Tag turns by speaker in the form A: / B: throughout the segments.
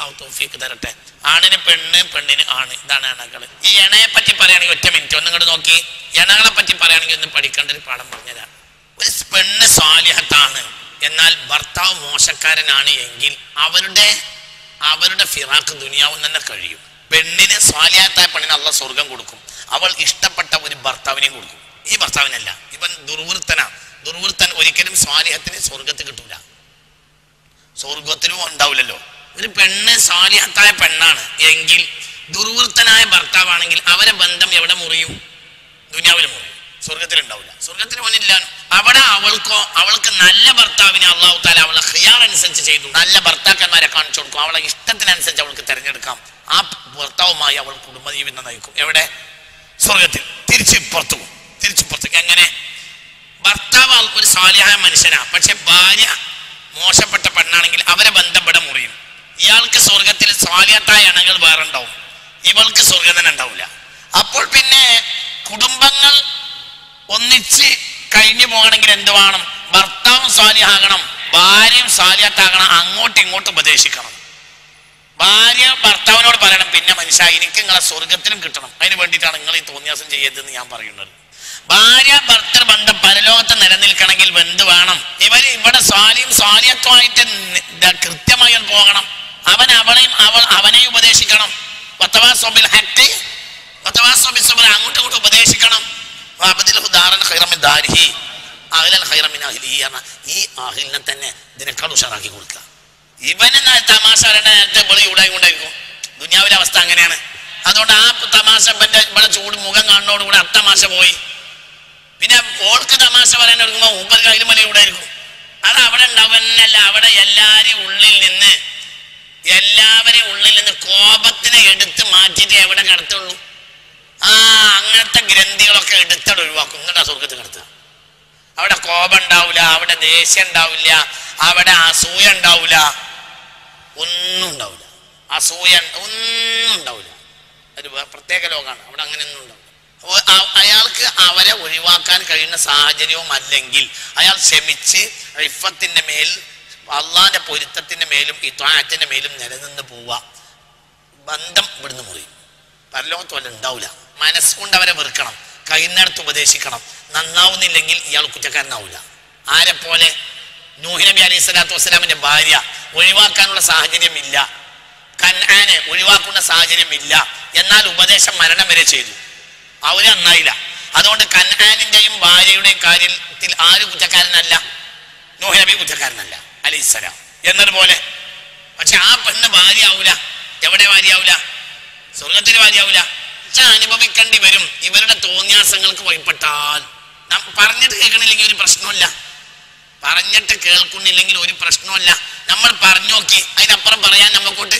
A: അള്ളാഹു തോഫിക്ക് തരട്ടെ ആണിന് പെണ്ണ് പെണ്ണിന് ആണ് ഇതാണ് ഇണകൾ ഈ ഇണയെ പറ്റി പറയുകയാണെങ്കിൽ ഒറ്റ മിനിറ്റ് ഒന്നും ഇങ്ങോട്ട് നോക്കി ഇണകളെ പറ്റി പറയുകയാണെങ്കിൽ ഒന്ന് പഠിക്കേണ്ട ഒരു പാഠം പറഞ്ഞുതരാം ഒരു പെണ്ണ് സ്വാലിഹത്താണ് എന്നാൽ ഭർത്താവ് മോശക്കാരനാണ് എങ്കിൽ അവരുടെ അവരുടെ ഫിറാക്ക് ദുനിയാവും തന്നെ കഴിയും പെണ്ണിന് സ്വാലിഹത്തായ പെണ്ണിന് അള്ള സ്വർഗം കൊടുക്കും അവൾ ഇഷ്ടപ്പെട്ട ഒരു ഭർത്താവിനെയും കൊടുക്കും ഈ ഭർത്താവിനല്ല ഇവൻ ദുർവൃത്തനാ ദുർവൃത്തൻ ഒരിക്കലും സ്വാലിഹത്തിന് സ്വർഗത്തിൽ കിട്ടൂല സ്വർഗത്തിലും ഉണ്ടാവില്ലല്ലോ ഒരു പെണ്ണ് സ്വാലിഹത്തായ പെണ്ണാണ് എങ്കിൽ ദുർവൃത്തനായ ഭർത്താവാണെങ്കിൽ അവരെ ബന്ധം എവിടെ മുറിയും ദുനിയാവിൽ മുറിയും സ്വർഗത്തിൽ ഉണ്ടാവില്ല സ്വർഗത്തിൽ അവനില്ല അവിടെ അവൾക്കോ അവൾക്ക് നല്ല ഭർത്താവിനെ അള്ളാഹു താല അവളെ ഹിയാർ അനുസരിച്ച് ചെയ്തു നല്ല ഭർത്താക്കന്മാരെ കാണിച്ചു കൊടുക്കും അവളെ ഇഷ്ടത്തിനനുസരിച്ച് അവൾക്ക് തിരഞ്ഞെടുക്കാം ആ ഭർത്താവുമായി അവൾ കുടുംബജീവിതം നയിക്കും എവിടെ സ്വർഗത്തിൽ തിരിച്ച് പുറത്തു പോകും തിരിച്ച് പുറത്തേക്ക് എങ്ങനെ ഭർത്താവ് ഒരു സ്വാലിഹായ മനുഷ്യനാ പക്ഷെ ഭാര്യ മോശപ്പെട്ട പെണ്ണാണെങ്കിൽ അവരെ ബന്ധപ്പെടെ മുറിയും ഇയാൾക്ക് സ്വർഗത്തിൽ സ്വാലിഹത്തായ ഇണകൾ വേറെ ഉണ്ടാവും ഇവൾക്ക് സ്വർഗം തന്നെ ഉണ്ടാവില്ല അപ്പോൾ പിന്നെ കുടുംബങ്ങൾ ഒന്നിച്ച് കഴിഞ്ഞു പോകണമെങ്കിൽ എന്ത് വേണം ഭർത്താവും സ്വാലിഹാകണം ഭാര്യയും സ്വാലിഹത്താകണം അങ്ങോട്ടും ഇങ്ങോട്ടും ഉപദേശിക്കണം ഭാര്യ ഭർത്താവിനോട് പറയണം പിന്നെ മനുഷ്യ എനിക്ക് നിങ്ങളെ സ്വർഗത്തിനും കിട്ടണം അതിന് വേണ്ടിയിട്ടാണ് നിങ്ങൾ ഈ തോന്നിയാസം ചെയ്യരുതെന്ന് ഞാൻ പറയുന്നത് ഭാര്യ ഭർത്തൃ ബന്ധം പരലോകത്ത് നിലനിൽക്കണമെങ്കിൽ എന്ത് വേണം ഇവര് ഇവിടെ സ്വാലിയും സ്വാലിയത്വമായിട്ട് നി- ദ- കൃത്യമായി ഒന്ന് പോകണം അവൻ അവളെയും അവൾ അവനെയും ഉപദേശിക്കണം വത്തവാസോബിൽ ഹക്ക് വത്തവാസോബിൽ സുബിൽ അങ്ങോട്ടും ഇങ്ങോട്ടും ഉപദേശിക്കണം വഅബ്ദിൽഹു ദാറൻ ഖൈറ മിൻ ദാരിഹി അഹ്ലൻ ഖൈറ മിൻ അഹ്ലിഹി എന്ന ഈ അഹിലിനെ തന്നെ ഇതിനേക്കാൾ ഉഷാറാക്കി കൊടുക്കുക ഇവന് ന- തമാശ പറയേണ്ട നേരത്തെ ഇവിടെ ചൂടായി കൊണ്ടായിരിക്കും ദുനിയാവിലെ അവസ്ഥ അങ്ങനെയാണ് അതുകൊണ്ട് ആ തമാശ ഇവന്റെ ഇവിടെ ചൂട് മുഖം കാണുന്നതോടുകൂടെ ആ തമാശ പോയി പിന്നെ ഓൾക്ക് തമാശ പറയാൻ എടുക്കുമ്പോൾ മൂപ്പർ കയ്യിലും വലിയ ചൂടായിരിക്കും അത് അവിടെ ഉണ്ടാവുന്നല്ല അവിടെ എല്ലാരെയും ഉള്ളിൽ നിന്ന് എല്ലാവരെയും ഉള്ളിൽ നിന്ന് കോപത്തിനെ എടുത്ത് മാറ്റിയിട്ട് എവിടെ കിടത്തുള്ളൂ ആ അങ്ങനത്തെ ഗ്രന്ഥികളൊക്കെ എടുത്തവിടെ ഒഴിവാക്കും ഇങ്ങോട്ടാ സ്വർഗത്തിൽ കിടത്തുക അവിടെ കോപം ഉണ്ടാവില്ല അവിടെ ദേഷ്യം ഉണ്ടാവില്ല അവിടെ അസൂയ ഉണ്ടാവില്ല ഒന്നും ഉണ്ടാവില്ല അസൂയ ഒന്നും ഉണ്ടാവില്ല ഒരു വേ- പ്രത്യേക ലോകമാണ് അവിടെ അങ്ങനെയൊന്നും ഉണ്ടാവില്ല അപ്പൊ അ- അയാൾക്ക് അവരെ ഒഴിവാക്കാൻ കഴിയുന്ന സാഹചര്യവും അല്ലെങ്കിൽ അയാൾ ക്ഷമിച്ച് ഇഫത്തിന്റെ മേൽ അള്ളാന്റെ പൊരുത്തത്തിന്റെ മേലും ഇത്വായത്തിന്റെ മേലും നിലനിന്ന് പോവുക ബന്ധം ഇവിടുന്ന് മുറിയും പരലോകത്ത് വല്ല ഉണ്ടാവില്ല മനസ്സുകൊണ്ട് അവരെ വെറുക്കണം കഴിയുന്നിടത്ത് ഉപദേശിക്കണം നന്നാവുന്നില്ലെങ്കിൽ ഇയാൾ കുറ്റക്കാരനാവില്ല ആരെ പോലെ നൂഹി നബി അലൈഹി സ്വലാത്തു വസ്സലാമിന്റെ ഭാര്യ ഒഴിവാക്കാനുള്ള സാഹചര്യം ഇല്ല കൻആനെ ഒഴിവാക്കുന്ന സാഹചര്യം ഇല്ല എന്നാൽ ഉപദേശം മരണം വരെ ചെയ്തു അവര് നന്നായില്ല അതുകൊണ്ട് കൻആനിന്റെയും ഭാര്യയുടെയും കാര്യത്തിൽ ആര് കുറ്റക്കാരനല്ല നൂഹ് നബി കുറ്റക്കാരനല്ല അലൈഹിസ്സലാം എന്നതുപോലെ പക്ഷെ ആ പെണ്ണ് ഭാര്യ ആവൂല എവിടെ ഭാര്യ ആവൂല സ്വർഗത്തിന് ഭാര്യ ആവൂല പക്ഷെ അനുഭവിക്കേണ്ടി വരും ഇവരുടെ തോന്നിയാസങ്ങൾക്ക് വഴിപ്പെട്ടാൽ നാം പറഞ്ഞിട്ട് കേൾക്കണില്ലെങ്കിൽ ഒരു പ്രശ്നമില്ല പറഞ്ഞിട്ട് കേൾക്കുന്നില്ലെങ്കിൽ ഒരു പ്രശ്നമല്ല നമ്മൾ പറഞ്ഞു നോക്കി അതിനപ്പുറം പറയാൻ നമുക്കോട്ട്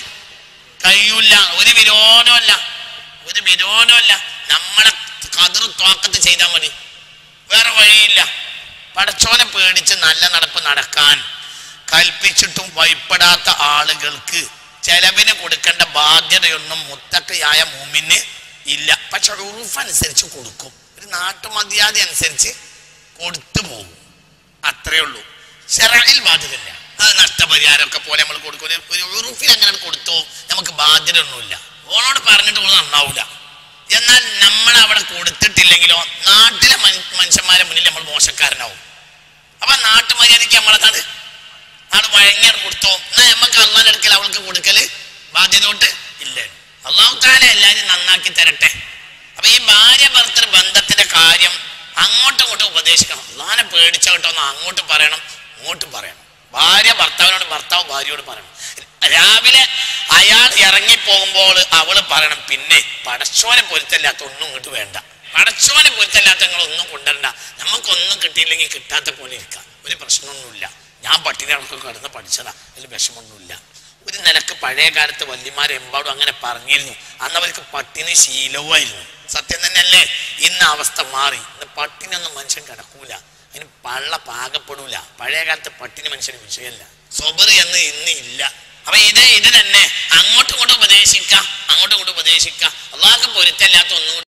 A: കഴിയൂല ഒരു വിരോധമല്ല ഒരു വിരോധമല്ല നമ്മളെ കതിർ തോക്കത്ത് ചെയ്താൽ മതി വേറെ വഴിയില്ല പടച്ചോനെ പേടിച്ച് നല്ല നടപ്പ് നടക്കാൻ കൽപ്പിച്ചിട്ടും ഭയപ്പെടാത്ത ആളുകൾക്ക് ചെലവിന് കൊടുക്കേണ്ട ബാധ്യതയൊന്നും മുത്തക്കയായ മൂമിന് ഇല്ല പക്ഷെ ഉറുഫ് അനുസരിച്ച് കൊടുക്കും ഒരു നാട്ടുമര്യാദ അനുസരിച്ച് കൊടുത്തു പോകും അത്രേ ഉള്ളൂ ഷെറയിൽ ബാധ്യതയില്ല അത് നഷ്ടപരിഹാരമൊക്കെ പോലെ നമ്മൾ കൊടുക്കും ഒരു- ഒരു ഉറുഫിൽ അങ്ങനെ കൊടുത്തോ നമുക്ക് ബാധ്യത ഒന്നുമില്ല ഓളോട് പറഞ്ഞിട്ട് ഓൾ നന്നാവൂല എന്നാൽ നമ്മൾ അവിടെ കൊടുത്തിട്ടില്ലെങ്കിലോ നാട്ടിലെ മൻ- മനുഷ്യന്മാരെ മുന്നിൽ നമ്മൾ മോശക്കാരനാവും അപ്പൊ നാട്ടുമര്യാദയ്ക്ക് നമ്മളതാണ് ആള് വഴങ്ങിയാണ് കൊടുത്തോ എന്നാ നമുക്ക് അള്ളാന്റെ അടുക്കൽ അവൾക്ക് കൊടുക്കല് ബാധ്യതോട്ട് ഇല്ല അള്ളാഹു താല എല്ലാരും നന്നാക്കി തരട്ടെ അപ്പൊ ഈ ഭാര്യ ഭർത്തൃ ബന്ധത്തിന്റെ കാര്യം അങ്ങോട്ടും ഇങ്ങോട്ടും ഉപദേശിക്കണം അള്ളാനെ പേടിച്ച കേട്ടോ ഒന്ന് അങ്ങോട്ട് പറയണം ഇങ്ങോട്ടും പറയണം ഭാര്യ ഭർത്താവിനോട് ഭർത്താവ് ഭാര്യയോട് പറയണം രാവിലെ അയാൾ ഇറങ്ങി പോകുമ്പോൾ അവള് പറയണം പിന്നെ പടച്ചോനെ പൊരുത്തല്ലാത്ത ഒന്നും ഇങ്ങോട്ട് വേണ്ട പടച്ചോനെ പൊരുത്തല്ലാത്ത നിങ്ങൾ ഒന്നും കൊണ്ടുവരണ്ട നമുക്കൊന്നും കിട്ടിയില്ലെങ്കിൽ കിട്ടാത്ത പോലെ ഇരിക്കാം ഒരു പ്രശ്നമൊന്നുമില്ല ഞാൻ പട്ടിണി കണക്ക് കിടന്ന് പഠിച്ചതാ അതിൽ വിഷമമൊന്നുമില്ല ഒരു നിലക്ക് പഴയ കാലത്ത് വല്യമാരെ എമ്പാടും അങ്ങനെ പറഞ്ഞിരുന്നു അന്ന് അവർക്ക് പട്ടിണി ശീലവുമായിരുന്നു സത്യം തന്നെയല്ലേ ഇന്ന് അവസ്ഥ മാറി ഇന്ന് പട്ടിണിയൊന്നും മനുഷ്യൻ കിടക്കൂല അതിന് പള്ള പാകപ്പെടൂല പഴയ കാലത്ത് പട്ടിണി മനുഷ്യന് വിഷയമല്ല സ്വബർ എന്ന് ഇന്ന് ഇല്ല അപ്പൊ ഇത് ഇത് തന്നെ അങ്ങോട്ടും ഇങ്ങോട്ടും ഉപദേശിക്കാം അങ്ങോട്ടും ഇങ്ങോട്ടും ഉപദേശിക്കാം അള്ളാഹ്ക്ക് പൊരുത്തല്ലാത്ത ഒന്നും